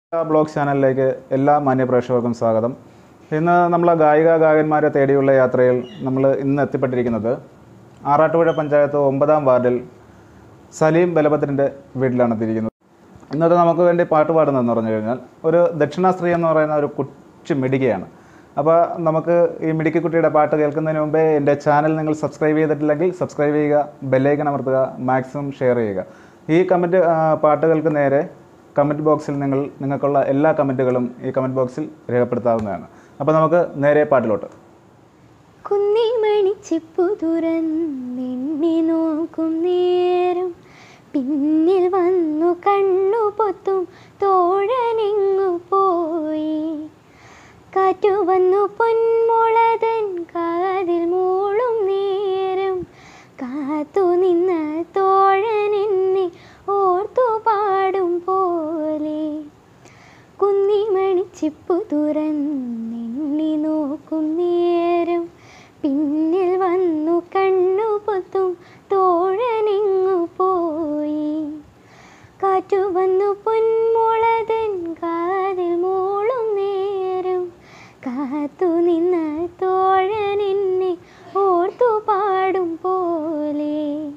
blog ചാനലിലേക്ക് എല്ലാ മാന്യപ്രേക്ഷകർക്കും സ്വാഗതം ഇന്ന് നമ്മളെ ഗായിക ഗായകന്മാരെ തേടിയുള്ള യാത്രയിൽ നമ്മൾ ഇന്ന് എത്തിപ്പെട്ടിരിക്കുന്നത് ആറാട്ടുപുഴ പഞ്ചായത്ത് ഒമ്പതാം വാർഡിൽ സലീം ബലഭദ്രൻ്റെ വീട്ടിലാണ് എത്തിയിരിക്കുന്നത് ഇന്നത്തെ നമുക്ക് വേണ്ടി പാട്ട് പാടുന്നതെന്ന് പറഞ്ഞു കഴിഞ്ഞാൽ ഒരു ദക്ഷിണാസ്ത്രീ എന്ന് പറയുന്ന ഒരു കൊച്ചു മിടികയാണ് അപ്പോൾ നമുക്ക് ഈ മിടുക്കിക്കുട്ടിയുടെ പാട്ട് കേൾക്കുന്നതിന് മുമ്പേ എൻ്റെ ചാനൽ നിങ്ങൾ സബ്സ്ക്രൈബ് ചെയ്തിട്ടില്ലെങ്കിൽ സബ്സ്ക്രൈബ് ചെയ്യുക ബെല്ലൈക്കൺ അമർത്തുക മാക്സിമം ഷെയർ ചെയ്യുക ഈ കമൻറ്റ് പാട്ടുകൾക്ക് നേരെ കമൻറ്റ് ബോക്സിൽ നിങ്ങൾ നിങ്ങൾക്കുള്ള എല്ലാ കമൻറ്റുകളും ഈ കമൻറ്റ് ബോക്സിൽ രേഖപ്പെടുത്താവുന്നതാണ് അപ്പോൾ നമുക്ക് നേരെ പാട്ടിലോട്ട് കുന്നിമണിച്ചിപ്പു തുറന്നെണ്ണി നോക്കും നേരം പിന്നിൽ വന്നു കണ്ണു പൊത്തും തോഴനെങ്ങു പോയി കാറ്റു വന്നു പൊന്മുളതൻ കാതിൽ മൂളും നേരം കാത്തു നിന്ന തോഴൻ എന്നെ ഓർത്തു പാടും പോലെ കുന്നിമണിച്ചിപ്പു തുറന്നെണ്ണി നോക്കും നേരം പിന്നിൽ വന്നു കണ്ണു പൊത്തും തോഴനെങ്ങു പോയി കാറ്റു വന്നു പൊന്മുളതൻ കാതിൽ മൂളും നേരം കാത്തു നിന്ന തോഴൻ എന്നെ ഓർത്തു പാടും പോലെ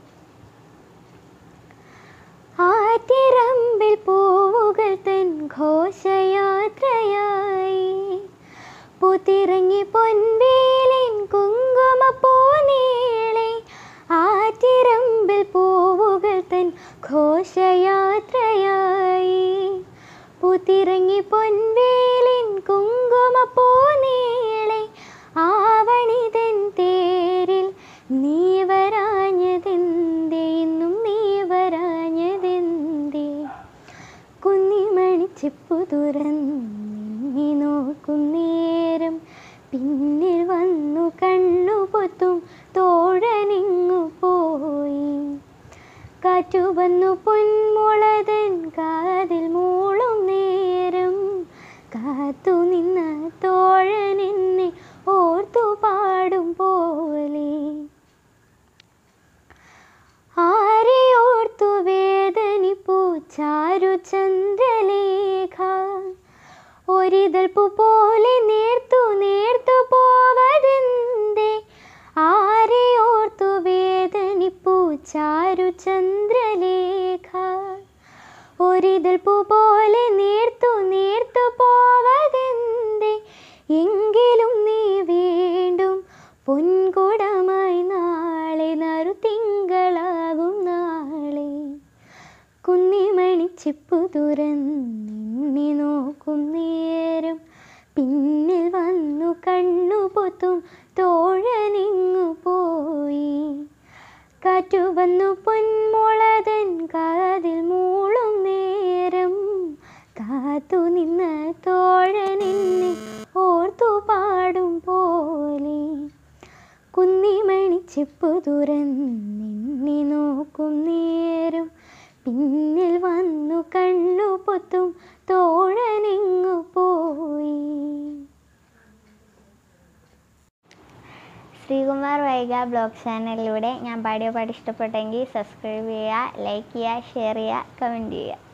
ആറ്റിറമ്പിൽ പൂവുകൾ തൻ ഘോഷയാത്രയായി പൂത്തിറങ്ങി പൊൻവേലിൻ കുങ്കുമപ്പൂ നീളെ ആറ്റിറമ്പിൽ പൂവുകൾ തൻ ഘോഷയാത്രയായി പൂത്തിറങ്ങി പൊൻവേലിൻ കുങ്കുമപ്പൂ നീളെ ആവണിതൻ തേരിൽ നീ വരാഞ്ഞതെന്തേ ഇന്നും നീ വരാഞ്ഞതെന്തേ കുന്നിമണിച്ചിപ്പു തുറന്നി നോക്കും നേരം പിന്നിൽ വന്നു കണ്ണു പൊത്തും തോഴനിങ്ങു പോയി കാറ്റു വന്നു പൊന്മുളതൻ കാതിൽ മൂളും നേരം കാത്തു നിന്ന തോഴൻ എന്നെ ഓർത്തു പാടും പോലെ ആരെ ഓർത്തു വേദനിപ്പൂ ചാരു ചന്ദ്രലേഖ ഒരിതൾ പൂ പോലെ നേർത്തു നേർത്തു പോവതെന്തേ ആരെ ഓർത്തു വേദനിപ്പൂ ചാരു ചന്ദ്രലേഖ ഒരിതൾ പൂ പോലെ നേർത്തു നേർത്തു പോവതെന്തേ എങ്കിലും നീ വീണ്ടും പൊൻകുടമായി നാളെ നറു തിങ്കളാകും നാളെ കുന്നിമണിച്ചിപ്പു തുറന്നെണ്ണി നോക്കും നേരം പിന്നിൽ വന്നു കണ്ണു പൊത്തും തോഴനിങ്ങു പോയി കാറ്റു വന്നു പൊന്മുളതൻ കാതിൽ മൂളും നേരം കാത്തു നിന്ന തോഴൻ എന്നെ ഓർത്തു പാടും പോലെ കുന്നിമണിച്ചിപ്പു തുറന്നെണ്ണി നോക്കും നേരം പിന്നിൽ വന്നു കണ്ണു പൊത്തും തോഴനെങ്ങു പോയി ശ്രീകുമാർ വൈഗ ബ്ലോഗ് ചാനലിലൂടെ ഞാൻ പാടിയ പാട്ട് ഇഷ്ടപ്പെട്ടെങ്കിൽ സബ്സ്ക്രൈബ് ചെയ്യുക ലൈക്ക് ചെയ്യുക ഷെയർ ചെയ്യുക കമൻറ്റ് ചെയ്യുക